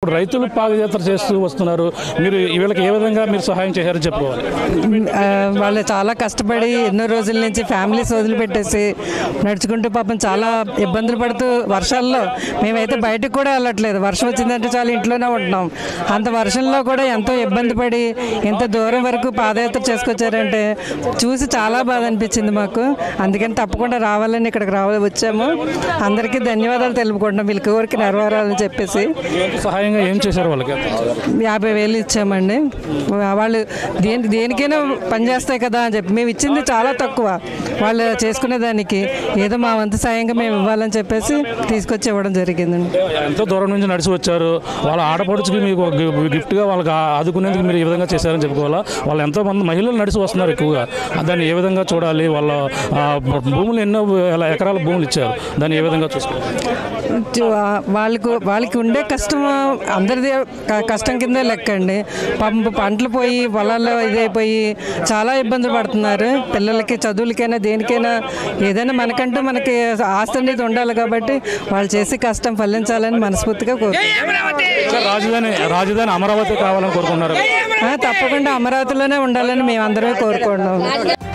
ఇప్పుడు రైతులు పాదయాత్ర చేస్తూ వస్తున్నారు మీరు వీళ్ళకి ఏ విధంగా మీరు సహాయం చేశారని చెప్పుకోవాలి ఆ, వాళ్ళు చాలా కష్టపడి ఎన్నో రోజుల నుంచి ఫ్యామిలీస్ వదిలిపెట్టేసి నడుచుకుంటూ పాపం చాలా ఇబ్బందులు పడుతూ వర్షాల్లో మేమైతే బయటకు కూడా వెళ్ళట్లేదు వర్షం వచ్చిందంటే చాలా ఇంట్లోనే ఉంటున్నాం అంత వర్షంలో కూడా ఎంతో ఇబ్బంది పడి ఇంత దూరం వరకు పాదయాత్ర చేసుకొచ్చారంటే చూసి చాలా బాధ అనిపించింది మాకు అందుకని తప్పకుండా రావాలని ఇక్కడికి రావాలి వచ్చాము అందరికీ ధన్యవాదాలు తెలుపుకుంటున్నాం వీళ్ళ కోరిక నెరవేరాలని చెప్పేసి సహాయంగా ఏం చేశారు వాళ్ళకి యాభై వేలు ఇచ్చామండి వాళ్ళు దేని దేనికైనా పనిచేస్తాయి కదా అని చెప్పి మేము ఇచ్చింది చాలా తక్కువ వాళ్ళు చేసుకునే దానికి ఏదో మా వంతు సాయంగా మేము ఇవ్వాలని చెప్పేసి తీసుకొచ్చి ఇవ్వడం జరిగిందండి ఎంతో దూరం నుంచి నడిచి వచ్చారు వాళ్ళ ఆడపడుచుకి మీకు ఒక గి- గిఫ్ట్గా వాళ్ళకి ఆ- ఆదుకునేందుకు మీరు ఈ విధంగా చేశారని చెప్పుకోవాలా వాళ్ళు ఎంతో మంది మహిళలు నడిచి వస్తున్నారు ఎక్కువగా దాన్ని ఏ విధంగా చూడాలి వాళ్ళ ఆ, భూములు ఎన్నో వేల ఎకరాల భూములు ఇచ్చారు దాన్ని ఏ విధంగా చూసుకోవాలి చు- వాళ్ళకు వాళ్ళకి ఉండే కష్టం అందరిది క- కష్టం కింద లెక్క అండి పాపం పంటలు పోయి పొలాల్లో ఇదైపోయి చాలా ఇబ్బందులు పడుతున్నారు పిల్లలకి చదువులకైనా దేనికైనా ఏదైనా మనకంటూ మనకి ఆస్తి అనేది ఉండాలి కాబట్టి వాళ్ళు చేసే కష్టం ఫలించాలని మనస్ఫూర్తిగా కోరుకుంటున్నాను ఇంకా రాజధాని రాజధాని అమరావతి కావాలని కోరుకున్నారు ఆ, తప్పకుండా అమరావతిలోనే ఉండాలని మేమందరమే కోరుకుంటున్నాం